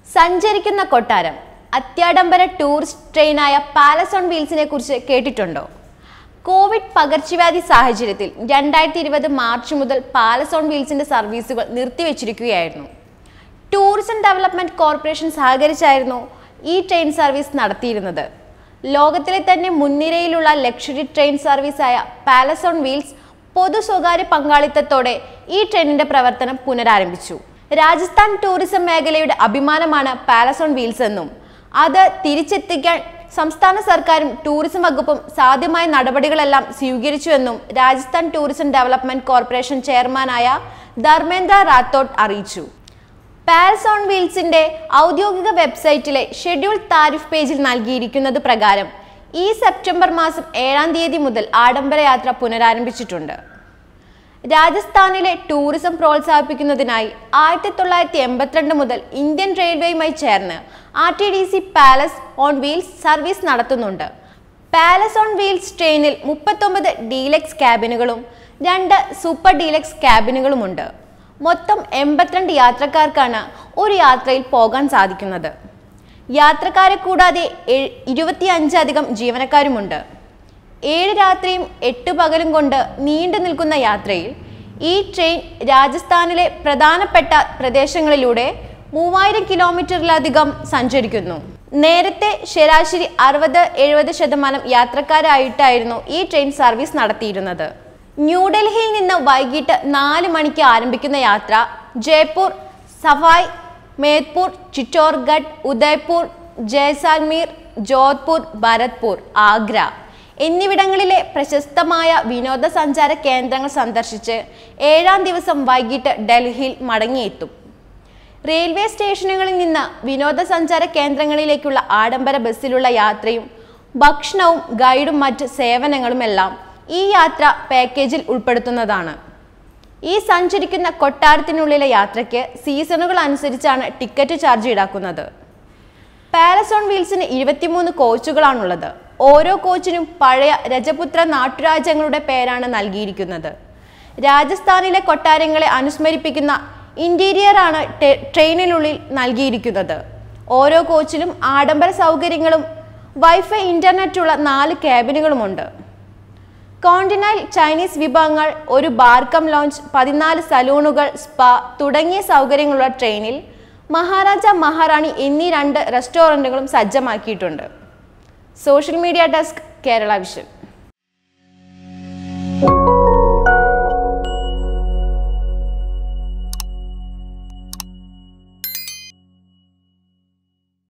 സഞ്ചരിക്കുന്ന കൊട്ടാരം അത്യാഡംബര ടൂറിസ്റ്റ് ട്രെയിനായ പാലസ് ഓൺ വീൽസിനെ കുറിച്ച് കേട്ടിട്ടുണ്ടോ കോവിഡ് പകർച്ചവ്യാധി സാഹചര്യത്തിൽ രണ്ടായിരത്തി ഇരുപത് മാർച്ച് മുതൽ പാലസ് ഓൺ വീൽസിന്റെ സർവീസുകൾ നിർത്തിവെച്ചിരിക്കുകയായിരുന്നു ടൂറിസം ഡെവലപ്മെന്റ് കോർപ്പറേഷൻ സഹകരിച്ചായിരുന്നു ഈ ട്രെയിൻ സർവീസ് നടത്തിയിരുന്നത് ലോകത്തിലെ തന്നെ മുൻനിരയിലുള്ള ലക്ഷറി ട്രെയിൻ സർവീസായ പാലസ് ഓൺ വീൽസ് പൊതു സ്വകാര്യ പങ്കാളിത്തത്തോടെ ഈ ട്രെയിനിന്റെ പ്രവർത്തനം പുനരാരംഭിച്ചു രാജസ്ഥാൻ ടൂറിസം മേഖലയുടെ അഭിമാനമാണ് പാലസ് ഓൺ വീൽസ് എന്നും അത് തിരിച്ചെത്തിക്കാൻ സംസ്ഥാന സർക്കാരും ടൂറിസം വകുപ്പും സാധ്യമായ നടപടികളെല്ലാം സ്വീകരിച്ചുവെന്നും രാജസ്ഥാൻ ടൂറിസം ഡെവലപ്മെന്റ് കോർപ്പറേഷൻ ചെയർമാനായ ധർമ്മേന്ദ്ര റാത്തോഡ് അറിയിച്ചു പാൽസ് ഓൺ വീൽസിന്റെ ഔദ്യോഗിക വെബ്സൈറ്റിലെ ഷെഡ്യൂൾ താരിഫ് പേജിൽ നൽകിയിരിക്കുന്നത് പ്രകാരം ഈ സെപ്റ്റംബർ മാസം ഏഴാം തീയതി മുതൽ ആഡംബര യാത്ര പുനരാരംഭിച്ചിട്ടുണ്ട് രാജസ്ഥാനിലെ ടൂറിസം പ്രോത്സാഹിപ്പിക്കുന്നതിനായി ആയിരത്തി തൊള്ളായിരത്തി എൺപത്തിരണ്ട് മുതൽ ഇന്ത്യൻ റെയിൽവേയുമായി ചേർന്ന് R T D C palace on wheels service നടത്തുന്നുണ്ട് പാലസ് ഓൺ വീൽസ് ട്രെയിനിൽ മുപ്പത്തൊമ്പത് ഡീലക്സ് ക്യാബിനുകളും രണ്ട് സൂപ്പർ ഡീലക്സ് ക്യാബിനുകളുമുണ്ട് മൊത്തം എൺപത്തിരണ്ട് യാത്രക്കാർക്കാണ് ഒരു യാത്രയിൽ പോകാൻ സാധിക്കുന്നത് യാത്രക്കാരെ കൂടാതെ എ- ഇരുപത്തിയഞ്ചധികം ജീവനക്കാരുമുണ്ട് ഏഴ് രാത്രിയും എട്ട് പകലും കൊണ്ട് നീണ്ടു നിൽക്കുന്ന യാത്രയിൽ ഈ ട്രെയിൻ രാജസ്ഥാനിലെ പ്രധാനപ്പെട്ട പ്രദേശങ്ങളിലൂടെ മൂവായിരം കിലോമീറ്ററിലധികം സഞ്ചരിക്കുന്നു നേരത്തെ ശരാശരി അറുപത് എഴുപത് ശതമാനം യാത്രക്കാരായിട്ടായിരുന്നു ഈ ട്രെയിൻ സർവീസ് നടത്തിയിരുന്നത് ന്യൂഡൽഹിയിൽ നിന്ന് വൈകിട്ട് നാല് മണിക്ക് ആരംഭിക്കുന്ന യാത്ര ജയ്പൂർ സഫായ് മേദ്പൂർ ചിറ്റോർഗഡ് ഉദയ്പൂർ ജയ്സാൽമീർ ജോധ്പൂർ ഭരത്പൂർ ആഗ്ര എന്നിവിടങ്ങളിലെ പ്രശസ്തമായ വിനോദസഞ്ചാര കേന്ദ്രങ്ങൾ സന്ദർശിച്ച് ഏഴാം ദിവസം വൈകിട്ട് ഡൽഹിയിൽ മടങ്ങിയെത്തും റെയിൽവേ സ്റ്റേഷനുകളിൽ നിന്ന് വിനോദസഞ്ചാര കേന്ദ്രങ്ങളിലേക്കുള്ള ആഡംബര ബസ്സിലുള്ള യാത്രയും ഭക്ഷണവും ഗൈഡും മറ്റ് സേവനങ്ങളുമെല്ലാം ഈ യാത്ര പാക്കേജിൽ ഉൾപ്പെടുത്തുന്നതാണ് ഈ സഞ്ചരിക്കുന്ന കൊട്ടാരത്തിനുള്ളിലെ യാത്രയ്ക്ക് സീസണുകൾ അനുസരിച്ചാണ് ടിക്കറ്റ് ചാർജ് ഈടാക്കുന്നത് പാലസ് ഓൺ വീൽസിന് ഇരുപത്തിമൂന്ന് കോച്ചുകളാണുള്ളത് ഓരോ കോച്ചിനും പഴയ രജപുത്ര നാട്ടുരാജ്യങ്ങളുടെ പേരാണ് നൽകിയിരിക്കുന്നത് രാജസ്ഥാനിലെ കൊട്ടാരങ്ങളെ അനുസ്മരിപ്പിക്കുന്ന ഇന്റീരിയറാണ് ടെ- ട്രെയിനിനുള്ളിൽ നൽകിയിരിക്കുന്നത് ഓരോ കോച്ചിലും ആഡംബര സൗകര്യങ്ങളും വൈഫൈ ഇന്റർനെറ്റുള്ള നാല് ക്യാബിനുകളുമുണ്ട് കോണ്ടിനൽ ചൈനീസ് വിഭവങ്ങൾ ഒരു ബാർക്കം ലോഞ്ച് പതിനാല് സലൂണുകൾ സ്പാ തുടങ്ങിയ സൗകര്യങ്ങളുള്ള ട്രെയിനിൽ മഹാരാജ മഹാറാണി എന്നീ രണ്ട് റെസ്റ്റോറൻറ്റുകളും സജ്ജമാക്കിയിട്ടുണ്ട് social media desk Kerala vision